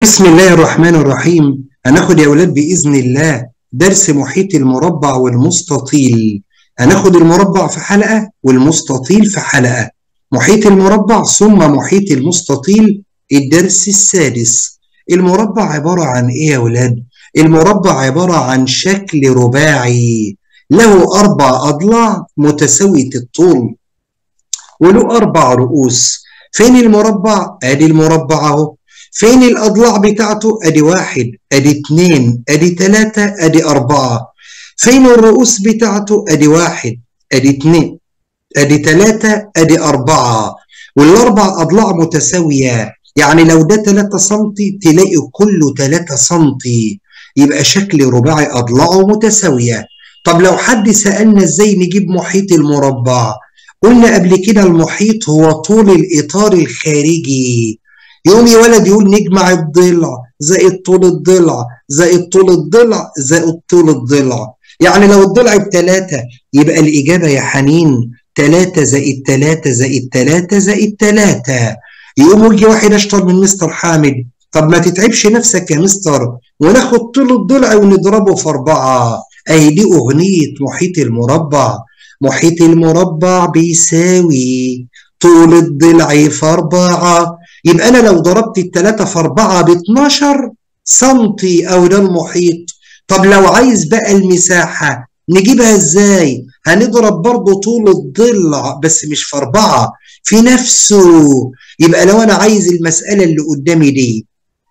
بسم الله الرحمن الرحيم هناخد يا أولاد بإذن الله درس محيط المربع والمستطيل هناخد المربع في حلقة والمستطيل في حلقة محيط المربع ثم محيط المستطيل الدرس السادس المربع عبارة عن إيه يا أولاد؟ المربع عبارة عن شكل رباعي له أربع أضلاع متساوية الطول وله أربع رؤوس فين المربع؟ أدي المربع أهو فين الأضلاع بتاعته؟ أدي واحد أدي اتنين أدي تلاتة أدي أربعة فين الرؤوس بتاعته؟ أدي واحد أدي اتنين أدي تلاتة أدي أربعة والأربع أضلاع متساوية يعني لو ده 3 سم تلاقي كله 3 سم يبقى شكل رباعي أضلاعه متساوية طب لو حد سألنا إزاي نجيب محيط المربع قلنا قبل كده المحيط هو طول الإطار الخارجي يقوم يا ولد يقول نجمع الضلع زائد طول الضلع زائد طول الضلع زائد طول الضلع يعني لو الضلع بتلاتة يبقى الإجابة يا حنين تلاتة زائد تلاتة زائد تلاتة زائد تلاتة يقوم يجي واحد أشطر من مستر حامد طب ما تتعبش نفسك يا مستر وناخد طول الضلع ونضربه في أربعة أهي دي أغنية محيط المربع محيط المربع بيساوي طول الضلع في أربعة يبقى أنا لو ضربت التلاتة في أربعة ب 12 سنتي أو ده المحيط طب لو عايز بقى المساحة نجيبها إزاي؟ هنضرب برضه طول الضلع بس مش في أربعة في نفسه يبقى لو أنا عايز المسألة اللي قدامي دي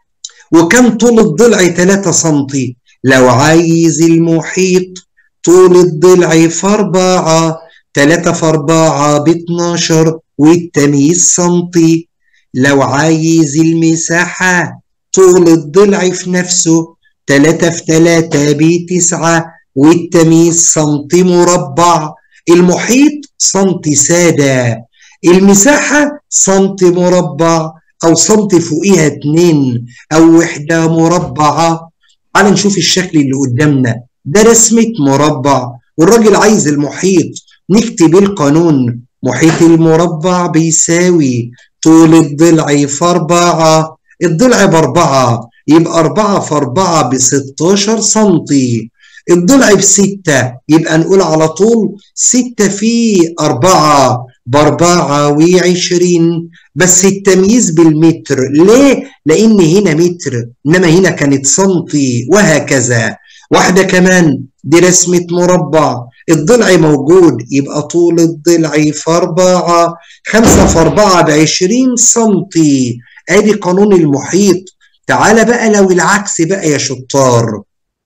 وكم طول الضلع 3 سنتي لو عايز المحيط طول الضلع في أربعة 3 في 4 ب 12 والتمييز سنتي لو عايز المساحة طول الضلع في نفسه 3 في 3 ب 9 والتمييز سنتي مربع المحيط سنتي سادة المساحة سنتي مربع أو سنتي فوقيها اتنين أو وحدة مربعة تعال نشوف الشكل اللي قدامنا ده رسمة مربع والراجل عايز المحيط نكتب القانون محيط المربع بيساوي طول الضلع في أربعة الضلع بأربعة يبقى أربعة في أربعة بستاشر سنتي الضلع بستة يبقى نقول على طول ستة في أربعة بأربعة وعشرين بس التمييز بالمتر ليه؟ لأن هنا متر إنما هنا كانت سنتي وهكذا واحدة كمان دي رسمة مربع الضلع موجود يبقى طول الضلع في أربعة خمسة في أربعة بعشرين سنتي أدي قانون المحيط تعالى بقى لو العكس بقى يا شطار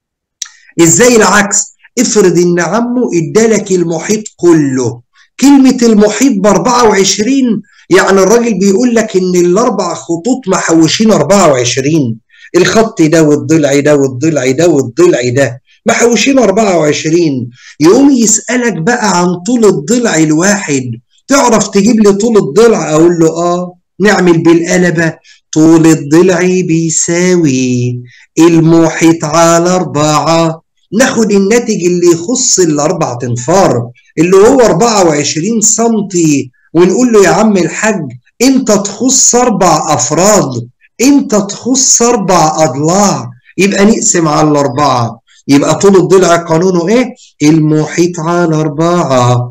ازاي العكس افرض ان عمه ادالك المحيط كله كلمة المحيط ب 24 يعني الراجل بيقول لك ان الاربع خطوط محوشين 24 الخط ده والضلع ده والضلع ده والضلع ده محوشين 24 يقوم يسألك بقى عن طول الضلع الواحد تعرف تجيب لي طول الضلع اقول له اه نعمل بالقلبة طول الضلع بيساوي المحيط على أربعة ناخد الناتج اللي يخص الأربع تنفار اللي هو 24 سنتي ونقول له يا عم الحاج انت تخص أربع أفراد انت تخص أربع أضلاع يبقى نقسم على الأربعة يبقى طول الضلع قانونه ايه؟ المحيط على أربعة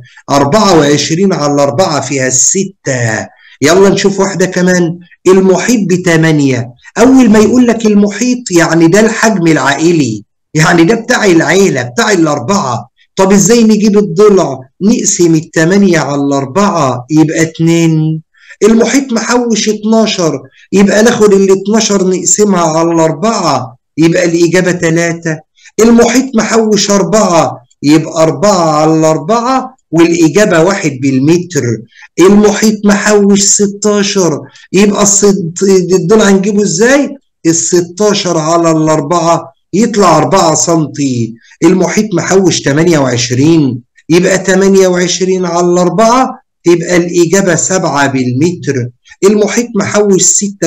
24 على أربعة فيها الستة يلا نشوف واحدة كمان المحيط بثمانية أول ما يقول لك المحيط يعني ده الحجم العائلي يعني ده بتاع العيلة بتاع الأربعة طب إزاي نجيب الضلع نقسم الثمانية على الأربعة يبقى اتنين المحيط محوش 12 يبقى ناخد ال 12 نقسمها على الأربعة يبقى الإجابة 3 المحيط محوش أربعة يبقى أربعة على الأربعة والإجابة واحد بالمتر المحيط محوش 16 يبقى الضلع هنجيبه إزاي؟ ال 16 على الأربعة يطلع 4 سنتي المحيط محوش 28 يبقى 28 على الأربعة يبقى الإجابة 7 بالمتر المحيط محوش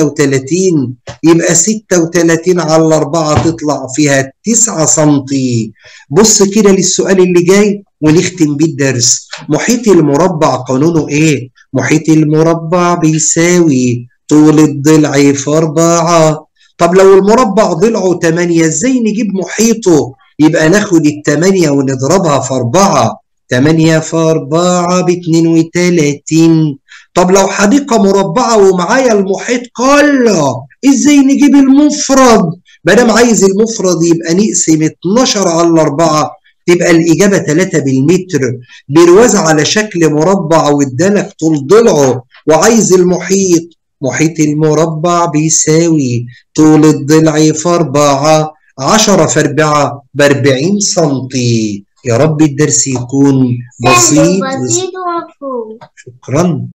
36 يبقى 36 على الأربعة تطلع فيها 9 سنتي بص كده للسؤال اللي جاي ونختم بيه الدرس محيط المربع قانونه إيه؟ محيط المربع بيساوي طول الضلع في أربعة طب لو المربع ضلعه 8 ازاي نجيب محيطه يبقى ناخد التمانية ونضربها في أربعة تمانية في أربعة باتنين وتلاتين طب لو حديقة مربعة ومعايا المحيط كله ازاي نجيب المفرد مادام عايز المفرد يبقى نقسم 12 على الأربعة تبقى الإجابة 3 بالمتر برواز على شكل مربع وادالك طول ضلعه وعايز المحيط محيط المربع بيساوي طول الضلع في أربعة عشرة في أربعة بأربعين سنتي يا رب الدرس يكون بسيط بسيط ومفهوم شكرا